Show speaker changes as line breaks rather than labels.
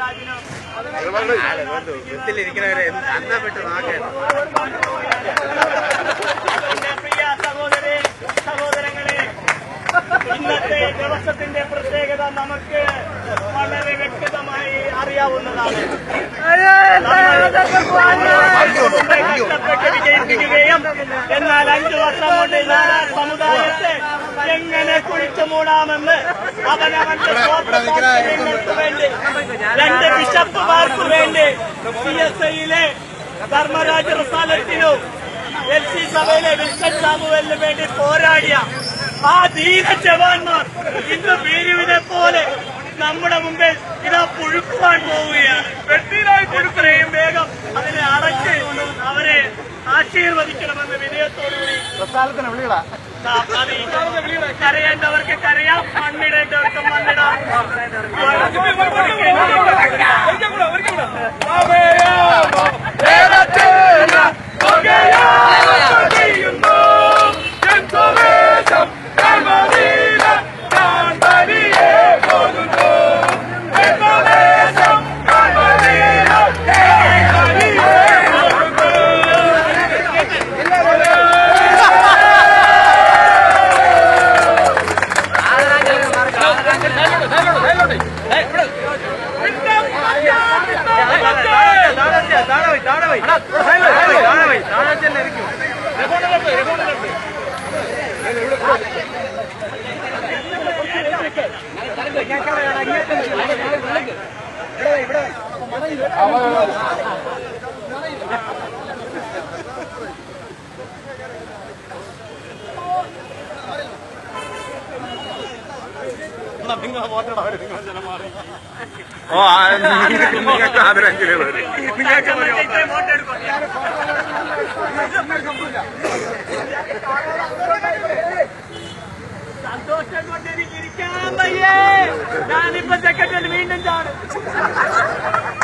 വീട്ടിലിരിക്കുന്നവരെ അന്നപ്പെട്ട് വാങ്ങാൻ
എന്റെ പ്രിയ സഹോദരി സഹോദരങ്ങളെ ഇന്നത്തെ ദിവസത്തിന്റെ പ്രത്യേകത നമുക്ക് വളരെ വ്യക്തമായി അറിയാവുന്നതാണ് നമ്മൾ കഷ്ടപ്പെട്ട് വിജയിപ്പിക്കുകയും എന്നാൽ അഞ്ചു വർഷം കൊണ്ട് നാലാ സമുദായത്തെ എങ്ങനെ കുഴിച്ചു മൂടാമെന്ന് അവനവന്റെ സ്വാർത്ഥ താല്പര്യങ്ങൾക്ക് വേണ്ടി രണ്ട് ബിഷപ്പുമാർക്ക് വേണ്ടി സി എസ് ഐയിലെ ധർമ്മരാജ റസാലത്തിനും എൽ സി സഭയിലെ വിൽസൺ സാമുവലിന് വേണ്ടി പോരാടിയ ആ ധീര ജവാന്മാർ ഇന്ന് ഭീരുവിനെ പോലെ നമ്മുടെ മുമ്പിൽ ഇതാ പുഴുക്കുവാൻ പോവുകയാണ് വെട്ടിയിലായി പുഴുക്കുകയും വേഗം അതിനെ അടച്ച് അവരെ ആശീർവദിക്കണമെന്ന് വിനയത്തോടുകൂടി ദാ അറിയിക്കുന്നു. കരയേണ്ടവർക്ക് കരയാം മണ്ണിടേണ്ടവർക്ക് മണ്ണിടാം
ഓ ആ, നിങ്ങൾക്ക് നിങ്ങൾക്ക് ആദരഞ്ജലി വരും
സന്തോഷം കൊണ്ട് എനിക്ക് ഇരിക്കാൻ വയ്യേ ഞാനിപ്പോ സെക്രട്ടറി വീണ്ടും ചാടും